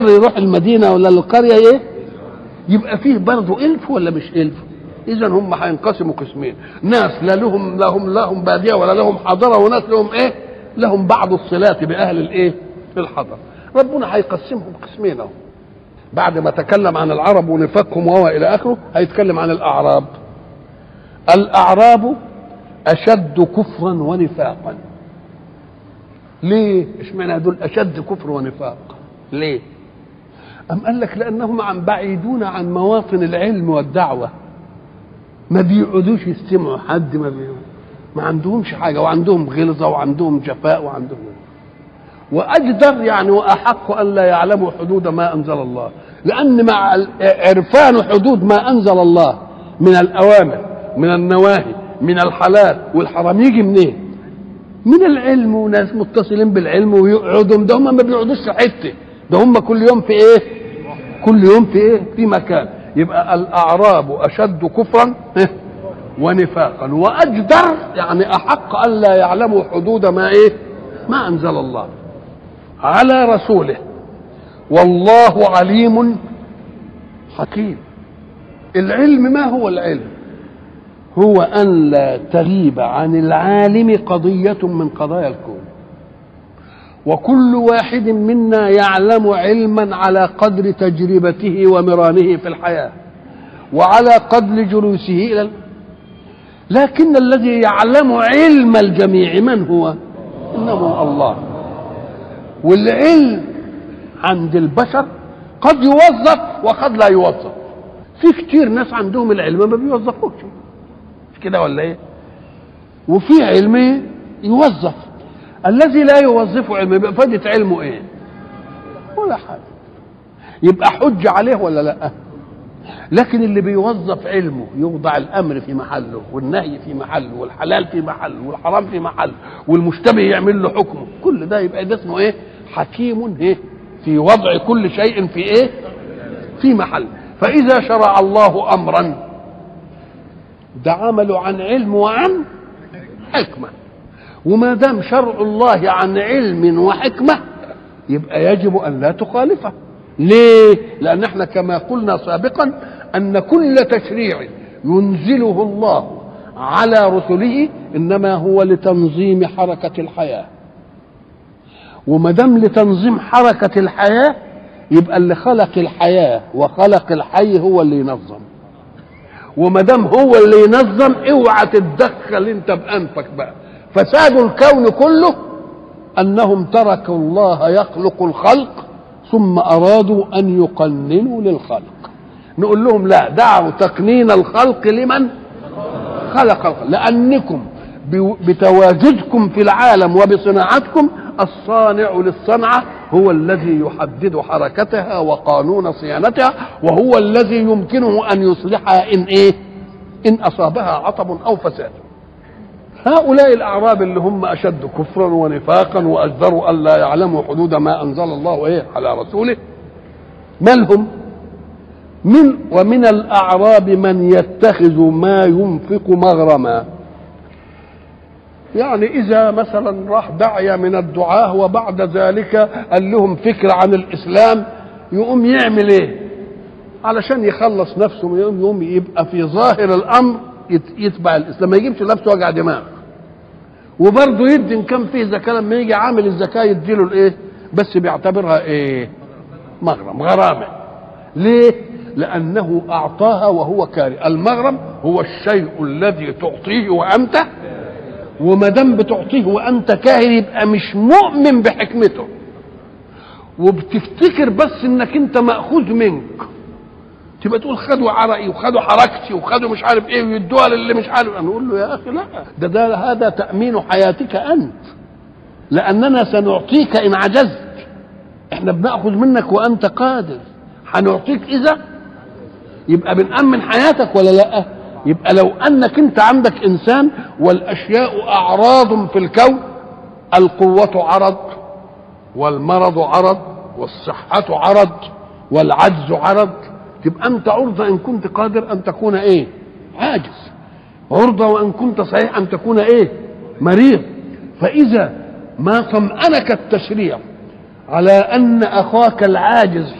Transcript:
يروح المدينه ولا القريه ايه يبقى فيه برضه الف ولا مش الف اذا هم هينقسموا قسمين ناس لا لهم لهم لهم باديه ولا لهم حضره وناس لهم ايه لهم بعض الصلات باهل الايه الحضر ربنا هيقسمهم قسمين اهو بعد ما تكلم عن العرب ونفاقهم وهو الى اخره هيتكلم عن الاعراب الاعراب اشد كفرا ونفاقا ليه اشمعنى دول اشد كفر ونفاق ليه أم قال لك لأنهم عن بعيدون عن مواطن العلم والدعوة ما بيقعدوش يستمعوا حد ما بي... ما عندهمش حاجة وعندهم غلظة وعندهم جفاء وعندهم وأجدر يعني وأحق أن لا يعلموا حدود ما أنزل الله لأن مع عرفان حدود ما أنزل الله من الأوامر من النواهي من الحلال والحرام يجي منين؟ من العلم وناس متصلين بالعلم ويقعدوا ده هم ما بيقعدوش في حته ده هم كل يوم في ايه كل يوم في ايه في مكان يبقى الاعراب اشد كفرا ونفاقا واجدر يعني احق ان لا يعلموا حدود ما ايه ما انزل الله على رسوله والله عليم حكيم العلم ما هو العلم هو ان لا تغيب عن العالم قضيه من قضايا الكون وكل واحد منا يعلم علما على قدر تجربته ومرانه في الحياه وعلى قدر جلوسه الى لكن الذي يعلم علم الجميع من هو انه الله والعلم عند البشر قد يوظف وقد لا يوظف في كتير ناس عندهم العلم ما بيوظفوش مش كده ولا ايه وفي علم يوظف الذي لا يوظف علمه يبقى فائدة علمه ايه؟ ولا حاجة يبقى حج عليه ولا لا؟ لكن اللي بيوظف علمه يوضع الامر في محله والنهي في محله والحلال في محله والحرام في محله والمشتبه يعمل له حكمه كل ده يبقى ده اسمه ايه؟ حكيم ايه؟ في وضع كل شيء في ايه؟ في محل فاذا شرع الله امرا ده عمله عن علم وعن حكمه وما دام شرع الله عن علم وحكمة يبقى يجب أن لا تخالفه ليه؟ لأن احنا كما قلنا سابقا أن كل تشريع ينزله الله على رسله إنما هو لتنظيم حركة الحياة وما دام لتنظيم حركة الحياة يبقى اللي خلق الحياة وخلق الحي هو اللي ينظم وما دام هو اللي ينظم اوعى تتدخل انت بانفك بقى فساد الكون كله انهم تركوا الله يخلق الخلق ثم ارادوا ان يقننوا للخلق نقول لهم لا دعوا تقنين الخلق لمن خلق الخلق لانكم بتواجدكم في العالم وبصناعتكم الصانع للصنعه هو الذي يحدد حركتها وقانون صيانتها وهو الذي يمكنه ان يصلحها ان ايه ان اصابها عطب او فساد هؤلاء الاعراب اللي هم اشد كفرا ونفاقا واجدروا ان لا يعلموا حدود ما انزل الله ايه على رسوله ما لهم من ومن الاعراب من يتخذ ما ينفق مغرما يعني اذا مثلا راح داعيه من الدعاه وبعد ذلك قال لهم فكره عن الاسلام يقوم يعمل ايه علشان يخلص نفسه يقوم يقوم يبقى في ظاهر الامر يتبع الاسلام ما يجيبش لنفسه وجع دماغ وبرضه يدي ان كان فيه زكاه لما يجي عامل الزكاه يديله الايه بس بيعتبرها ايه مغرم غرامه ليه لانه اعطاها وهو كاره المغرم هو الشيء الذي تعطيه وانت وما دام بتعطيه وانت كاهن يبقى مش مؤمن بحكمته وبتفتكر بس انك انت ماخوذ منك تبقى تقول خدوا عرقي وخدوا حركتي وخدوا مش عارف ايه ويدوها للي مش عارف انا اقول له يا اخي لا ده, ده هذا تامين حياتك انت لاننا سنعطيك ان عجزت احنا بناخذ منك وانت قادر هنعطيك اذا يبقى بنامن حياتك ولا لا يبقى لو انك انت عندك انسان والاشياء اعراض في الكون القوه عرض والمرض عرض والصحه عرض والعجز عرض تبقى انت عرضة ان كنت قادر ان تكون ايه عاجز عرضة وان كنت صحيح ان تكون ايه مريض فاذا ما طمأنك التشريع على ان اخاك العاجز